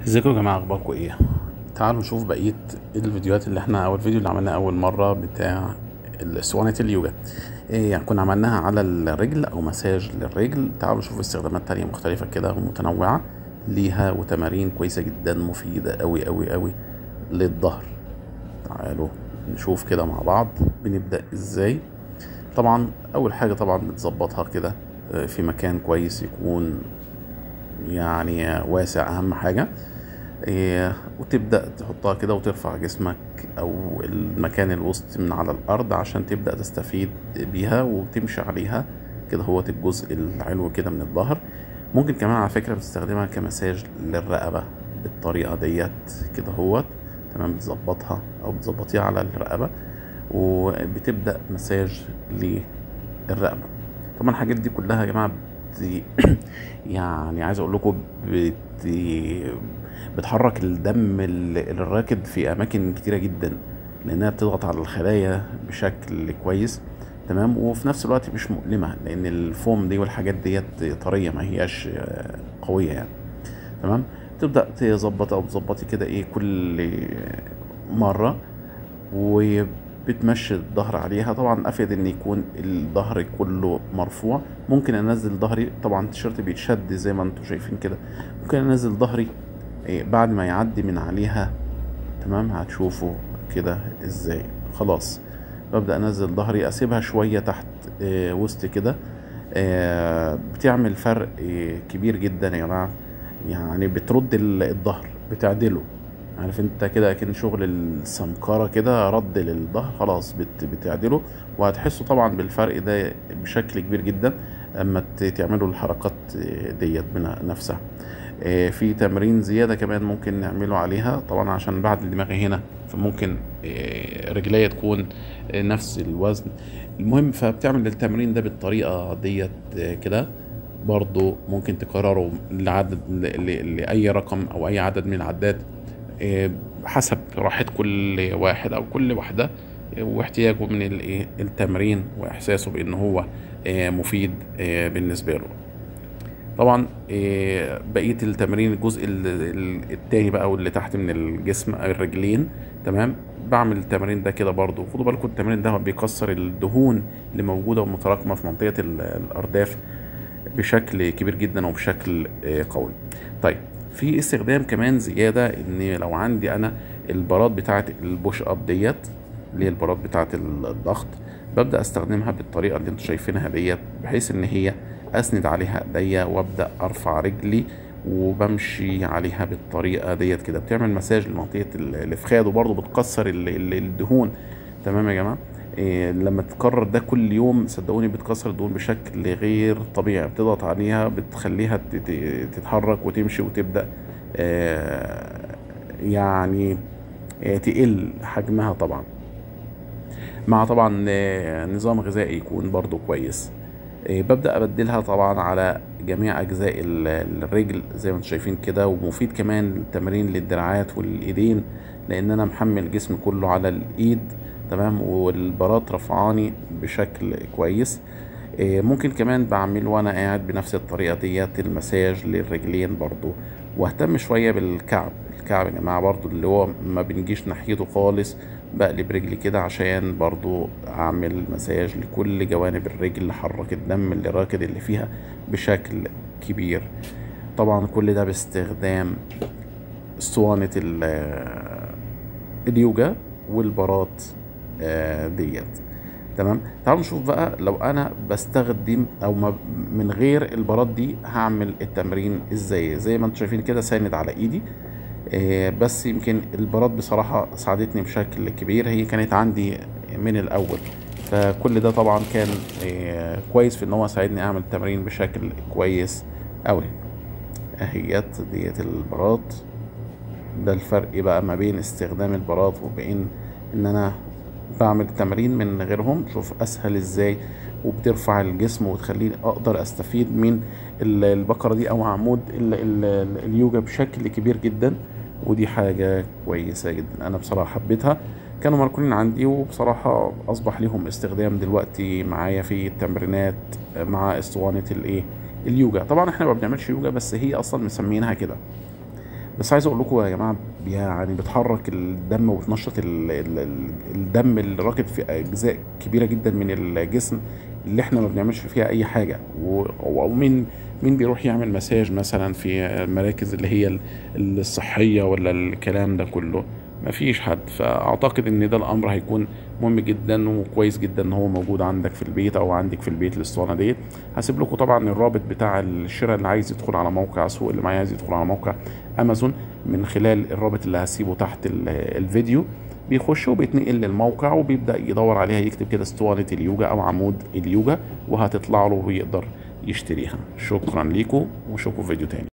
ازيكم يا جماعة اخباركم ايه تعالوا نشوف بقية الفيديوهات اللي احنا او الفيديو اللي عملناه اول مرة بتاع اسطوانة اليوجا إيه يعني كنا عملناها على الرجل او مساج للرجل تعالوا نشوف استخدامات تانية مختلفة كده ومتنوعة ليها وتمارين كويسة جدا مفيدة اوي اوي اوي للظهر تعالوا نشوف كده مع بعض بنبدأ ازاي طبعا اول حاجة طبعا بتظبطها كده آه، في مكان كويس يكون يعني واسع اهم حاجة إيه، وتبدأ تحطها كده وترفع جسمك أو المكان الوسط من على الأرض عشان تبدأ تستفيد بيها وتمشي عليها كده هو الجزء العلوي كده من الظهر ممكن كمان على فكرة بتستخدمها كمساج للرقبة بالطريقة ديت كده هو تمام بتظبطها أو بتظبطيها على الرقبة وبتبدأ مساج للرقبة طبعا الحاجات دي كلها يا جماعة بت... يعني عايز اقول لكم بت... بتحرك الدم ال- الراكد في اماكن كتيره جدا لانها بتضغط على الخلايا بشكل كويس تمام وفي نفس الوقت مش مؤلمه لان الفوم دي والحاجات ديت طريه ما هياش آه، قويه يعني تمام تبدا تظبط او تظبطي كده ايه كل مره وبتمشي الظهر عليها طبعا افيد ان يكون الظهر كله مرفوع ممكن انزل ظهري طبعا التيشيرت بيتشد زي ما انتم شايفين كده ممكن انزل ظهري إيه، بعد ما يعدي من عليها تمام هتشوفوا كده ازاي خلاص ببدأ انزل ظهري اسيبها شوية تحت إيه، وسط كده إيه، بتعمل فرق إيه، كبير جدا يا جماعة يعني بترد ال- الظهر بتعدله عارف انت كده اكن شغل السمكرة كده رد للظهر خلاص بت بتعدله وهتحسوا طبعا بالفرق ده بشكل كبير جدا اما ت- تعملوا الحركات ديت بنا- نفسها آه، في تمرين زيادة كمان ممكن نعمله عليها طبعا عشان بعد الدماغ هنا فممكن آه، رجلية تكون آه، نفس الوزن المهم فبتعمل التمرين ده بالطريقة ديت آه، كده برضو ممكن تكرره لعدد ل- ل- لأي رقم أو أي عدد من العدات آه، حسب راحة كل واحد أو كل واحدة آه، واحتياجه من الإيه؟ التمرين وإحساسه بأن هو آه، مفيد آه، بالنسبة له طبعا آه، بقيه التمرين الجزء ال- ال- التاني بقى واللي تحت من الجسم أو الرجلين تمام بعمل التمرين ده كده برضو خدوا بالكم التمرين ده بيكسر الدهون اللي موجوده ومتراكمه في منطقه ال- الارداف بشكل كبير جدا وبشكل آه، قوي طيب في استخدام كمان زياده ان لو عندي انا البارات بتاعه البوش اب ديت اللي هي البارات بتاعه الضغط ببدا استخدمها بالطريقه اللي انتم شايفينها ديت بحيث ان هي اسند عليها ايديا وابدا ارفع رجلي وبمشي عليها بالطريقه ديت كده بتعمل مساج لمنطقه ال- الافخاذ وبرضه بتكسر ال- ال- الدهون تمام يا جماعه إيه لما تكرر ده كل يوم صدقوني بتكسر الدهون بشكل غير طبيعي بتضغط عليها بتخليها ت- ت- تتحرك وتمشي وتبدا آه، يعني آه، تقل حجمها طبعا مع طبعا آه، نظام غذائي يكون برضو كويس آه، ببدأ أبدلها طبعا على جميع أجزاء ال- الرجل زي ما انتم شايفين كده ومفيد كمان التمارين للدراعات والإيدين لأن أنا محمل الجسم كله على الإيد تمام والبارات رفعاني بشكل كويس آه، ممكن كمان بعمل وانا قاعد بنفس الطريقة ديت المساج للرجلين برضو واهتم شوية بالكعب الكعب يا جماعة برضو اللي هو ما بنجيش ناحيته خالص بقلب رجلي كده عشان برضو اعمل مساج لكل جوانب الرجل حرك الدم اللي راكد اللي فيها بشكل كبير طبعا كل ده باستخدام اسطوانة ال- اليوجا والبارات آه، ديت تمام تعالوا نشوف بقى لو انا بستخدم او ما من غير البارات دي هعمل التمرين ازاي زي ما انتم شايفين كده ساند على ايدي آه، بس يمكن البارات بصراحة ساعدتني بشكل كبير هي كانت عندي من الأول فكل ده طبعا كان آه، كويس في إن هو ساعدني أعمل التمرين بشكل كويس أوي أهيت ديت البارات ده الفرق بقى ما بين استخدام البارات وبين إن أنا بعمل تمرين من غيرهم شوف أسهل إزاي وبترفع الجسم وتخليني أقدر أستفيد من ال- البقرة دي أو عمود ال- ال- اليوجا بشكل كبير جدا ودي حاجة كويسة جدا أنا بصراحة حبيتها كانوا مركونين عندي وبصراحة أصبح ليهم استخدام دلوقتي معايا في التمرينات مع اسطوانة الإيه اليوجا طبعا احنا ما بنعملش يوجا بس هي أصلا مسمينها كده بس عايز اقول لكم يا جماعه يعني بتحرك الدم وبتنشط ال- ال- ال- الدم اللي راكد في اجزاء كبيره جدا من الجسم اللي احنا ما بنعملش فيها اي حاجه و- ومين مين بيروح يعمل مساج مثلا في المراكز اللي هي ال- الصحيه ولا الكلام ده كله مفيش حد فاعتقد ان ده الامر هيكون مهم جدا وكويس جدا ان هو موجود عندك في البيت او عندك في البيت الاسطوانه ديت هسيب لكم طبعا الرابط بتاع الشراء اللي عايز يدخل على موقع سوق اللي معايا عايز يدخل على موقع امازون من خلال الرابط اللي هسيبه تحت ال- الفيديو بيخش وبيتنقل للموقع وبيبدا يدور عليها يكتب كده اسطوانه اليوجا او عمود اليوجا وهتطلع له ويقدر يشتريها شكرا ليكم واشوفكم في فيديو تاني